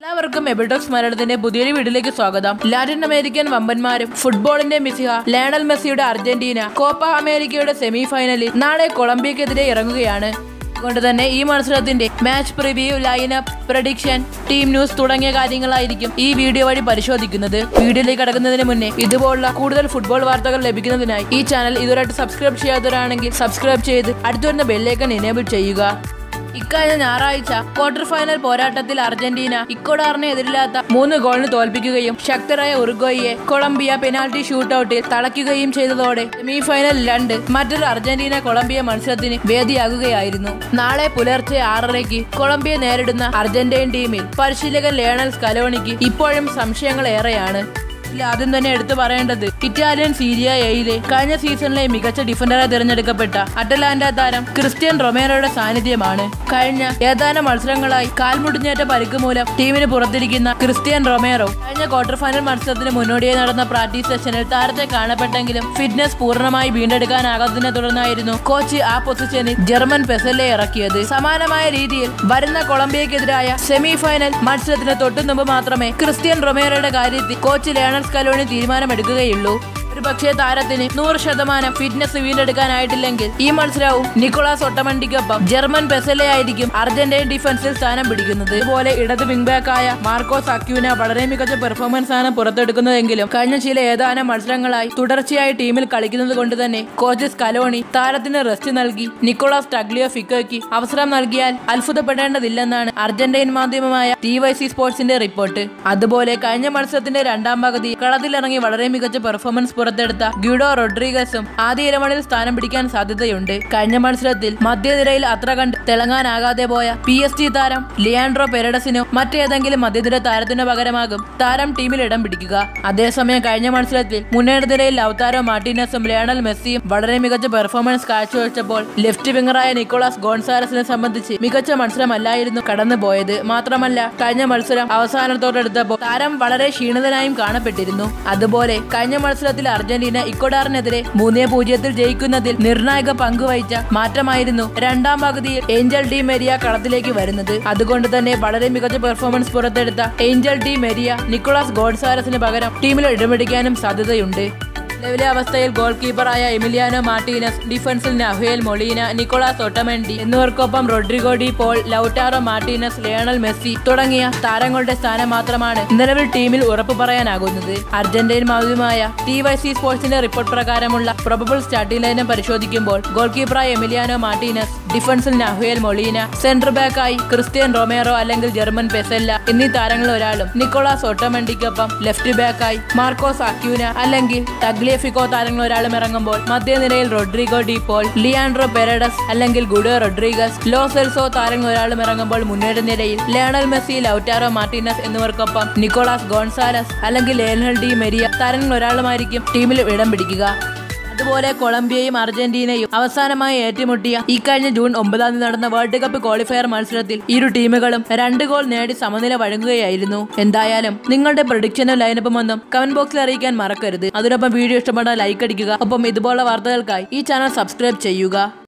എല്ലാവർക്കും എബിഡോക്സ് മലയാളത്തിന്റെ പുതിയൊരു വീഡിയോയിലേക്ക് സ്വാഗതം ലാറ്റിൻ അമേരിക്കൻ വമ്പന്മാരും ഫുട്ബോളിന്റെ മിസിഹ ലയണൽ മെസ്സിയുടെ അർജന്റീന കോപ്പ അമേരിക്കയുടെ സെമി ഫൈനലിൽ നാളെ കൊളംബിയക്കെതിരെ ഇറങ്ങുകയാണ് അതുകൊണ്ട് തന്നെ ഈ മത്സരത്തിന്റെ match preview lineup prediction team news തുടങ്ങിയ കാര്യങ്ങളായിരിക്കും ഈ വീഡിയോ വഴി പരിശോധിക്കുന്നത് വീഡിയോയിലേക്ക് കടക്കുന്നതിന് മുന്നേ ഇതുപോലുള്ള കൂടുതൽ ഫുട്ബോൾ വാർത്തകൾ ലഭിക്കുന്നതിനായി ഈ ചാനൽ ഇതുവരെയായിട്ട് സബ്സ്ക്രൈബ് ചെയ്യാത്തവരാണെങ്കിൽ സബ്സ്ക്രൈബ് ചെയ്ത് അടുത്ത് വരുന്ന ബെല്ലേക്കൻ എനേബിൾ ചെയ്യുക ഇക്കഴിഞ്ഞ ഞായറാഴ്ച ക്വാർട്ടർ ഫൈനൽ പോരാട്ടത്തിൽ അർജന്റീന ഇക്കോഡാറിനെ എതിരില്ലാത്ത മൂന്ന് ഗോളിന് തോൽപ്പിക്കുകയും ശക്തരായ ഉറുഗ്വയെ കൊളംബിയ പെനാൽറ്റി ഷൂട്ടൌട്ടിൽ തളയ്ക്കുകയും ചെയ്തതോടെ സെമി ഫൈനൽ രണ്ട് മറ്റൊരു അർജന്റീന കൊളംബിയ മത്സരത്തിന് വേദിയാകുകയായിരുന്നു നാളെ പുലർച്ചെ ആറരയ്ക്ക് കൊളംബിയ നേരിടുന്ന അർജന്റീൻ ടീമിൽ പരിശീലകൻ ലേണൽ സ്കലോണിക്ക് ഇപ്പോഴും സംശയങ്ങൾ ഏറെയാണ് ഇതിൽ ആദ്യം തന്നെ എടുത്തു പറയേണ്ടത് ഇറ്റാലിയൻ സീരിയ എയിലെ കഴിഞ്ഞ സീസണിലെ മികച്ച ഡിഫൻഡറായി തിരഞ്ഞെടുക്കപ്പെട്ട അറ്റലാന്റ താരം ക്രിസ്ത്യൻ റൊമേറോയുടെ സാന്നിധ്യമാണ് കഴിഞ്ഞ ഏതാനും മത്സരങ്ങളായി കാൽമുടിഞ്ഞേറ്റ പരിക്ക് മൂലം ടീമിന് പുറത്തിരിക്കുന്ന ക്രിസ്ത്യൻ റൊമേറോ കഴിഞ്ഞ ക്വാർട്ടർ ഫൈനൽ മത്സരത്തിന് മുന്നോടിയായി നടന്ന പ്രാക്ടീസ് സെഷനിൽ താരത്തെ കാണപ്പെട്ടെങ്കിലും ഫിറ്റ്നസ് പൂർണ്ണമായി വീണ്ടെടുക്കാനാകാത്തതിനെ തുടർന്നായിരുന്നു കോച്ച് ആ പൊസിഷനിൽ ജർമ്മൻ പെസലെ ഇറക്കിയത് സമാനമായ രീതിയിൽ വരുന്ന കൊളംബിയക്കെതിരായ സെമി ഫൈനൽ മത്സരത്തിന് തൊട്ടുമുമ്പ് മാത്രമേ ക്രിസ്ത്യൻ റൊമേറോയുടെ കാര്യത്തിൽ കോച്ച് ലേണൽ സ്കലോണി തീരുമാനമെടുക്കുകയുള്ളൂ ഒരു പക്ഷേ താരത്തിന് നൂറ് ശതമാനം ഫിറ്റ്നസ് വീണ്ടെടുക്കാനായിട്ടില്ലെങ്കിൽ ഈ മത്സരവും നിക്കോളാസ് ഒട്ടമണ്ടിക്കൊപ്പം ജർമ്മൻ പെസലെ ആയിരിക്കും അർജന്റീൻ ഡിഫൻസിൽ സ്ഥാനം പിടിക്കുന്നത് ഇതുപോലെ ഇടത് വിംഗ് ബാക്കായ മാർക്കോസ് അക്യൂന വളരെ മികച്ച പെർഫോമൻസ് ആണ് പുറത്തെടുക്കുന്നതെങ്കിലും കഴിഞ്ഞ ചില ഏതാനും മത്സരങ്ങളായി തുടർച്ചയായി ടീമിൽ കളിക്കുന്നത് കൊണ്ട് തന്നെ കോച്ച് സ്കലോണി താരത്തിന് റെസ്റ്റ് നൽകി നിക്കോളാസ് ടഗ്ലിയോ ഫിക്കോയ്ക്ക് അവസരം നൽകിയാൽ അത്ഭുതപ്പെടേണ്ടതില്ലെന്നാണ് അർജന്റീൻ മാധ്യമമായ ടി വൈ സി സ്പോർട്സിന്റെ റിപ്പോർട്ട് അതുപോലെ കഴിഞ്ഞ മത്സരത്തിന്റെ രണ്ടാം പകുതി കളത്തിലിറങ്ങി വളരെ മികച്ച പെർഫോമൻസ് പുറത്തെടുത്ത ഗ്യൂഡോ റോഡ്രിഗസും ആദ്യ ഇരമണിൽ സ്ഥാനം പിടിക്കാൻ സാധ്യതയുണ്ട് കഴിഞ്ഞ മത്സരത്തിൽ മധ്യനിരയിൽ അത്ര കണ്ട് തിളങ്ങാനാകാതെ പോയ പി എസ് ടി താരം ലിയാൻഡ്രോ പെരഡസിനോ മറ്റേതെങ്കിലും മധ്യനിര താരത്തിനു പകരമാകും താരം ടീമിൽ ഇടം പിടിക്കുക അതേസമയം കഴിഞ്ഞ മത്സരത്തിൽ മുന്നേറ്റ നിരയിൽ ലൗതാരോ മാർട്ടിനസും ലയണൽ മെസ്സിയും വളരെ മികച്ച പെർഫോമൻസ് കാഴ്ചവെച്ചപ്പോൾ ലെഫ്റ്റ് വിംഗറായ നിക്കോളാസ് ഗോൺസാലസിനെ സംബന്ധിച്ച് മികച്ച മത്സരമല്ലായിരുന്നു കടന്നുപോയത് മാത്രമല്ല കഴിഞ്ഞ മത്സരം അവസാനത്തോടെടുത്തപ്പോൾ താരം വളരെ ക്ഷീണിതനായും കാണപ്പെട്ടിരുന്നു അതുപോലെ കഴിഞ്ഞ മത്സരത്തിൽ അർജന്റീന ഇക്വഡാറിനെതിരെ മൂന്നേ പൂജ്യത്തിൽ ജയിക്കുന്നതിൽ നിർണായക പങ്കുവഹിച്ച മാറ്റമായിരുന്നു രണ്ടാം പകുതിയിൽ ഏഞ്ചൽ ഡി മെരിയ കളത്തിലേക്ക് വരുന്നത് അതുകൊണ്ട് തന്നെ വളരെ മികച്ച പെർഫോമൻസ് പുറത്തെടുത്ത ഏഞ്ചൽ ഡി മെരിയ നിക്കോളാസ് ഗോഡ്സാരസിന് പകരം ടീമിൽ ഇടപിടിക്കാനും സാധ്യതയുണ്ട് നിലവിലെ അവസ്ഥയിൽ ഗോൾ കീപ്പറായ എമിലിയാനോ മാർട്ടീനസ് ഡിഫൻസിൽ നഹുയേൽ മൊളീന നിക്കോളാസ് ഒട്ടമെൻഡി എന്നിവർക്കൊപ്പം Rodrigo De Paul Lautaro Martinez Lionel Messi തുടങ്ങിയ താരങ്ങളുടെ സ്ഥാനം മാത്രമാണ് നിലവിൽ ടീമിൽ ഉറപ്പു പറയാനാകുന്നത് അർജന്റീൻ മാധ്യമമായ ടി വൈ സി സ്പോർട്സിന്റെ റിപ്പോർട്ട് പ്രകാരമുള്ള പ്രൊബബിൾ സ്റ്റാർട്ടിംഗ് ലൈനം പരിശോധിക്കുമ്പോൾ ഗോൾ കീപ്പറായ എമിലിയാനോ മാർട്ടീനസ് ഡിഫൻസിൽ നഹുയേൽ മൊളീന സെന്റർ ബാക്കായി ക്രിസ്ത്യൻ റൊമേറോ അല്ലെങ്കിൽ ജർമ്മൻ പെസെല്ല എന്നീ താരങ്ങളിൽ ഒരാളും നിക്കോളാസ് ഒട്ടമെൻഡിക്കൊപ്പം ലെഫ്റ്റ് ബാക്കായി മാർക്കോസ് അക്യൂന അല്ലെങ്കിൽ ടഗ്ലിയഫിക്കോ താരങ്ങൾ ഒരാളും ഇറങ്ങുമ്പോൾ മധ്യനിരയിൽ Rodrigo De Paul Leandro Paredes അല്ലെങ്കിൽ ഗുഡോ റോഡ്രിഗസ് ലോ സെൽസോ താരങ്ങൾ ഒരാളും ഇറങ്ങുമ്പോൾ മുന്നേറ്റ നിരയിൽ ലയണൽ മെസ്സി ലൗറ്റാറോ മാർട്ടിനസ് എന്നിവർക്കൊപ്പം നിക്കോളാസ് ഗോൺസാലസ് അല്ലെങ്കിൽ ലേണൽ ഡി മെരിയ താരങ്ങൾ ഒരാളുമായിരിക്കും ടീമിൽ ഇടം പിടിക്കുക അതുപോലെ കൊളംബിയയും അർജന്റീനയും അവസാനമായി ഏറ്റുമുട്ടിയ ഇക്കഴിഞ്ഞ ജൂൺ ഒമ്പതാം തീയതി നടന്ന വേൾഡ് കപ്പ് ക്വാളിഫയർ മത്സരത്തിൽ ഇരു ടീമുകളും രണ്ട് ഗോൾ നേടി സമനില വഴങ്ങുകയായിരുന്നു എന്തായാലും നിങ്ങളുടെ പ്രൊഡിക്ഷനും ലൈനപ്പും ഒന്നും കമന്റ് ബോക്സിൽ അറിയിക്കാൻ മറക്കരുത് അതിനൊപ്പം വീഡിയോ ഇഷ്ടപ്പെട്ടാൽ ലൈക്ക് അടിക്കുക ഒപ്പം ഇതുപോലുള്ള വാർത്തകൾക്കായി ഈ ചാനൽ സബ്സ്ക്രൈബ് ചെയ്യുക